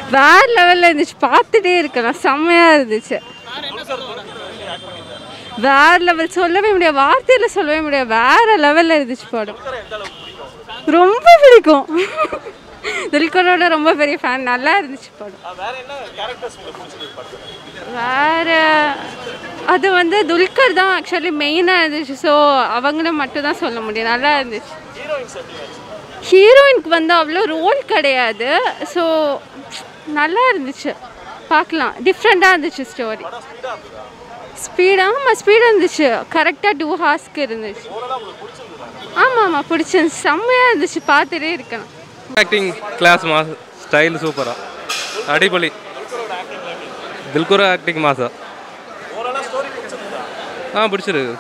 வேற லெவலில் இருந்துச்சு பார்த்துட்டே இருக்கலாம் செம்மையாக இருந்துச்சு வேற லெவல் சொல்லவே முடியாது வார்த்தையில் சொல்லவே முடியாது வேற லெவலில் இருந்துச்சு படம் ரொம்ப பிடிக்கும் துல்கரோட ரொம்ப பெரிய ஃபேன் நல்லா இருந்துச்சு படம் வேற அது வந்து துல்கர் தான் ஆக்சுவலி மெயினாக இருந்துச்சு ஸோ அவங்கள மட்டும் தான் சொல்ல முடியும் நல்லா இருந்துச்சு ஹீரோயினுக்கு வந்து அவ்வளோ ரோல் கிடையாது ஸோ நல்லா இருந்துச்சு பார்க்கலாம் டிஃப்ரெண்ட்டாக இருந்துச்சு ஸ்டோரி ஸ்பீடாக ஆமாம் ஸ்பீடாக இருந்துச்சு கரெக்டாக டூ ஹார்ஸ்க்கு இருந்துச்சு ஆமாம் ஆமாம் பிடிச்சிருந்துச்சு செம்மையாக இருந்துச்சு பார்த்துட்டே இருக்கலாம் ஆக்டிங் கிளாஸ் மாஸ் ஸ்டைல் சூப்பரா அடிபொலி தில்குரா ஆக்டிங் மாசா ஆ பிடிச்சிருக்கு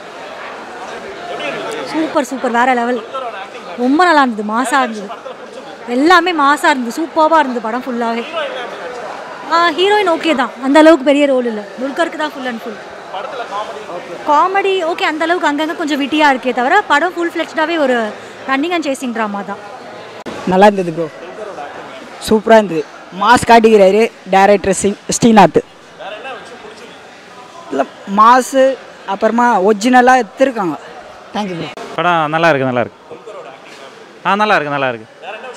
சூப்பர் சூப்பர் வேற லெவல் ரொம்ப நல்லா இருந்தது மாசா இருந்தது எல்லாமே மாசா இருந்தது சூப்பராக இருந்தது படம் ஃபுல்லாகவே ஹீரோயின் ஓகே தான் அந்த அளவுக்கு பெரிய ரோல் இல்லை துல்கருக்கு தான் full and full comedy okay அந்த அளவுக்கு அங்கங்கே கொஞ்சம் விட்டியாக இருக்கே தவிர படம் ஃபுல் ஃப்ளெக்ஸ்டாகவே ஒரு ரன்னிங் அண்ட் சேசிங் ட்ராமா தான் நல்லா இருந்தது ப்ரோ சூப்பராக இருந்தது மாஸ் காட்டிக்கிறாரு டேரக்டர் சிங் ஸ்ரீநாத் இல்லை மாஸு அப்புறமா ஒரிஜினலாக எடுத்துருக்காங்க தேங்க்யூ ப்ரோ படம் நல்லா இருக்கு நல்லா இருக்கு ஆ நல்லா இருக்கு நல்லா இருக்கு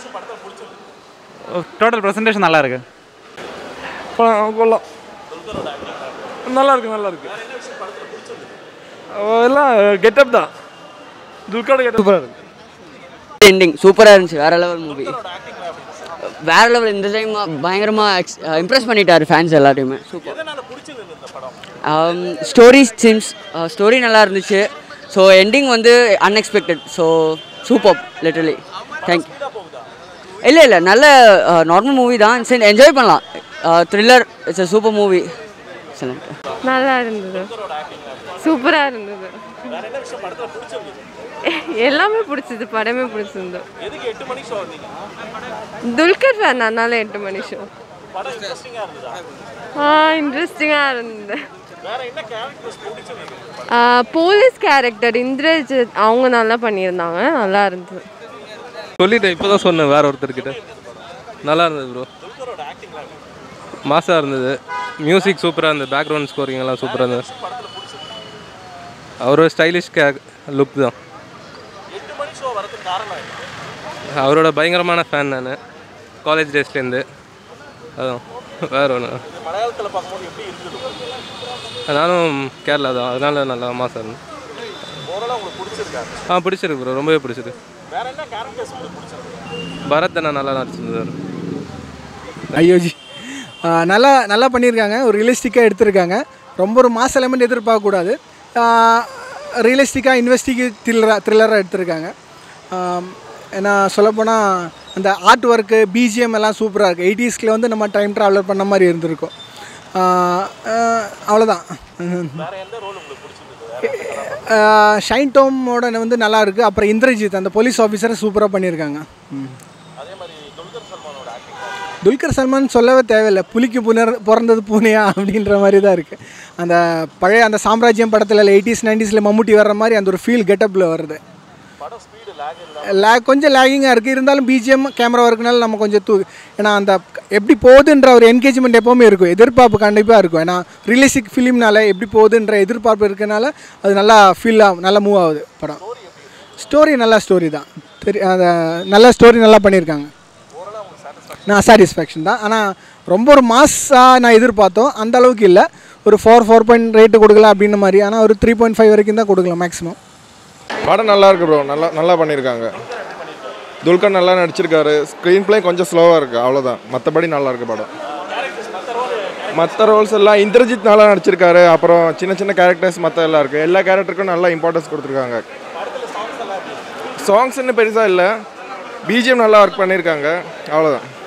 டோட்டல் ப்ரெசன்டேஷன் நல்லா இருக்கு படம் கொள்ளலாம் நல்லா இருக்கு நல்லா இருக்கு அஹ் எல்லாம் கெட்டப் தான் துல்கர் கெட்டப் சூப்பராக இருக்கு எண்டிங் சூப்பராக இருந்துச்சு வேற லெவல் மூவி வேற லெவல் இந்த டைம் பயங்கரமாக இம்ப்ரெஸ் பண்ணிட்டாரு ஃபேன்ஸ் எல்லாத்தையுமே சூப்பர் ஸ்டோரி சின்ஸ் ஸ்டோரி நல்லா இருந்துச்சு ஸோ எண்டிங் வந்து unexpected so super literally thank இல்லை இல்லை நல்ல நார்மல் மூவி தான் சரி என்ஜாய் பண்ணலாம் thriller it's a super movie நல்லா இருந்தது சூப்பராக இருந்தது எல்லாமே பிடிச்சது படமே பிடிச்சிருந்தது துல்கர் ஃபேன் அதனால எட்டு மணி ஷோ ஆ இன்ட்ரெஸ்டிங்காக இருந்தது போலீஸ் கேரக்டர் இந்திரஜித் அவங்க நல்லா பண்ணியிருந்தாங்க நல்லா இருந்தது சொல்லிட்டேன் இப்போ தான் சொன்னேன் வேற ஒருத்தர்கிட்ட நல்லா இருந்தது ப்ரோ மாசாக இருந்தது மியூசிக் சூப்பராக இருந்தது பேக்ரவுண்ட் ஸ்கோரிங் எல்லாம் சூப்பராக இருந்தது அவரோட ஸ்டைலிஷ் கே லுக் தான் அவரோட பயங்கரமான ஃபேன் நான் காலேஜ் டேஸ்லேருந்து அதான் வேற ஒன்று நானும் கேரளா தான் அதனால நல்லா மாசம் இருந்தது ஆ பிடிச்சிருக்கு ப்ரோ ரொம்பவே பிடிச்சிருக்கு பரத் அண்ணா நல்லா நடிச்சிருந்தார் ஐயோஜி நல்லா நல்லா பண்ணியிருக்காங்க ஒரு ரியலிஸ்டிக்காக எடுத்திருக்காங்க ரொம்ப ஒரு மாஸ் எலமெண்ட் எதிர்பார்க்கக்கூடாது ரியலிஸ்டிக்காக இன்வெஸ்டிகேட் த்ரில்லராக த்ரில்லராக எடுத்திருக்காங்க ஆம், ஏன்னா சொல்லப்போனால் அந்த ஆர்ட் ஒர்க்கு பிஜிஎம் எல்லாம் சூப்பராக இருக்குது எயிட்டிஸ்கில் வந்து நம்ம டைம் ட்ராவலர் பண்ண மாதிரி இருந்திருக்கும் ஆ, ஆ, அவ்வளோதான் ஷைன் டோமோட வந்து நல்லா இருக்குது அப்புறம் இந்திரஜித் அந்த போலீஸ் ஆஃபீஸரை சூப்பராக பண்ணியிருக்காங்க ம். துல்கர் சல்மான் சொல்லவே தேவையில்லை புலிக்கு புனர் பிறந்தது பூனையா அப்படின்ற மாதிரி தான் இருக்குது அந்த பழைய அந்த சாம்ராஜ்யம் படத்தில் எயிட்டிஸ் நைன்டிஸில் மம்முட்டி வர்ற மாதிரி அந்த ஒரு ஃபீல் கெட்டப்பில் வருது லேக் கொஞ்சம் லேகிங்காக இருக்குது இருந்தாலும் பிஜிஎம் கேமரா ஒர்க்குனால நம்ம கொஞ்சம் தூ ஏன்னா அந்த எப்படி போகுதுன்ற ஒரு என்கேஜ்மெண்ட் எப்போவுமே இருக்கும் எதிர்பார்ப்பு கண்டிப்பாக இருக்கும் ஏன்னா ரியலிஸ்டிக் ஃபிலிம்னால எப்படி போகுதுன்ற எதிர்பார்ப்பு இருக்கனால அது நல்லா ஃபீல் ஆகும் நல்லா மூவ் ஆகுது படம் ஸ்டோரி நல்ல ஸ்டோரி தான் தெரி அந்த நல்ல ஸ்டோரி நல்லா பண்ணியிருக்காங்க நான் சாட்டிஸ்ஃபேக்ஷன் தான் ஆனால் ரொம்ப ஒரு மாஸாக நான் எதிர்பார்த்தோம் அந்த அளவுக்கு இல்லை ஒரு ஃபோர் ஃபோர் பாயிண்ட் ரேட்டு கொடுக்கலாம் அப்படின்ற மாதிரி ஆனால் ஒரு த்ரீ பாயிண்ட் ஃபைவ் வரைக்கும் தான் கொடுக்கலாம் மேக்ஸிமம் படம் நல்லா இருக்கு ப்ரோ நல்லா நல்லா பண்ணியிருக்காங்க துல்கர் நல்லா நடிச்சிருக்காரு ஸ்க்ரீன் ப்ளே கொஞ்சம் ஸ்லோவாக இருக்குது அவ்வளோதான் மற்றபடி நல்லா இருக்கு படம் மற்ற ரோல்ஸ் எல்லாம் இந்திரஜித் நல்லா நடிச்சிருக்காரு அப்புறம் சின்ன சின்ன கேரக்டர்ஸ் மற்ற எல்லாம் இருக்குது எல்லா கேரக்டருக்கும் நல்லா இம்பார்ட்டன்ஸ் கொடுத்துருக்காங்க சாங்ஸ் இன்னும் பெருசாக இல்லை பிஜிஎம் நல்லா ஒர்க் பண்ணியிருக்காங்க அவ்வளோதான்